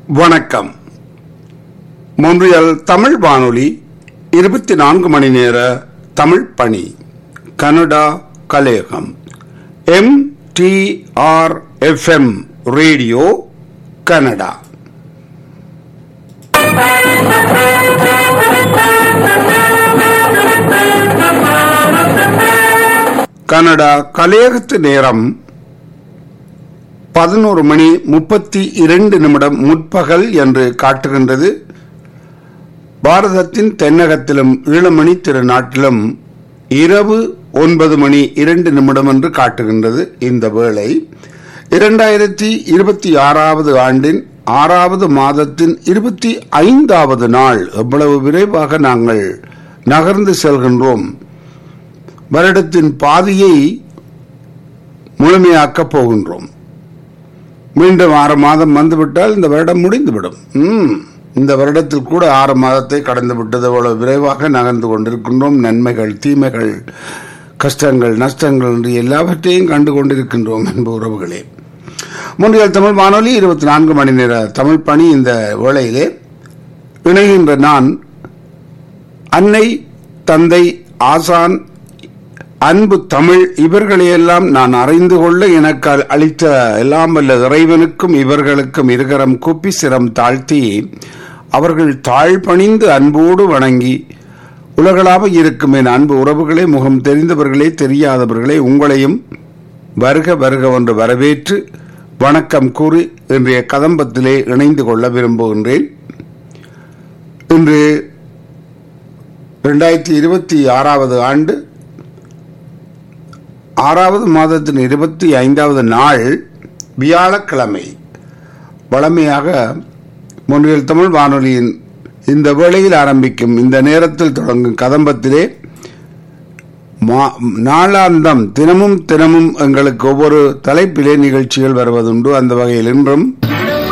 வணக்கம் மொன்றியல் தமிழ் வானொலி இருபத்தி நான்கு மணி நேர தமிழ் பணி கனடா கலையகம் M T R FM radio Canada Canada கலையகத்து நேரம் பதினோரு மணி முப்பத்தி இரண்டு நிமிடம் முற்பகல் என்று காட்டுகின்றது பாரதத்தின் தென்னகத்திலும் ஈழமணி திருநாட்டிலும் இரவு ஒன்பது மணி இரண்டு நிமிடம் என்று காட்டுகின்றது இந்த வேளை இரண்டாயிரத்தி இருபத்தி ஆறாவது ஆண்டின் ஆறாவது மாதத்தின் இருபத்தி ஐந்தாவது நாள் எவ்வளவு விரைவாக நாங்கள் நகர்ந்து செல்கின்றோம் வருடத்தின் பாதியை முழுமையாக்கப் போகின்றோம் மீண்டும் ஆறு மாதம் வந்துவிட்டால் இந்த வருடம் முடிந்துவிடும் ம் இந்த வருடத்தில் கூட ஆறு மாதத்தை கடந்து விட்டது அவ்வளவு விரைவாக நகர்ந்து கொண்டிருக்கின்றோம் நன்மைகள் தீமைகள் கஷ்டங்கள் நஷ்டங்கள் என்று எல்லாவற்றையும் கண்டு கொண்டிருக்கின்றோம் என்ப உறவுகளே முன்றியல் தமிழ் வானொலி இருபத்தி நான்கு மணி நேர தமிழ் பணி இந்த வேளையிலே இணைகின்ற நான் அன்னை தந்தை ஆசான் அன்பு தமிழ் இவர்களையெல்லாம் நான் அறிந்து கொள்ள எனக்கு அளித்த எல்லாம் வல்ல இறைவனுக்கும் இவர்களுக்கும் இருகரம் கூப்பி சிரம் தாழ்த்தி அவர்கள் தாழ்பணிந்து அன்போடு வணங்கி உலகளாக இருக்கும் என் அன்பு உறவுகளே முகம் தெரிந்தவர்களே தெரியாதவர்களே உங்களையும் வருக வருக என்று வரவேற்று வணக்கம் கூறி இன்றைய கதம்பத்திலே இணைந்து கொள்ள விரும்புகின்றேன் இன்று இரண்டாயிரத்தி இருபத்தி ஆறாவது ஆண்டு ஆறாவது மாதத்தின் இருபத்தி ஐந்தாவது நாள் வியாழக்கிழமை வளமையாக முன்னில் தமிழ் வானொலியின் இந்த வேளையில் ஆரம்பிக்கும் இந்த நேரத்தில் தொடங்கும் கதம்பத்திலே நாளாந்தம் தினமும் தினமும் எங்களுக்கு ஒவ்வொரு தலைப்பிலே நிகழ்ச்சிகள் வருவதுண்டு அந்த வகையில் இன்றும்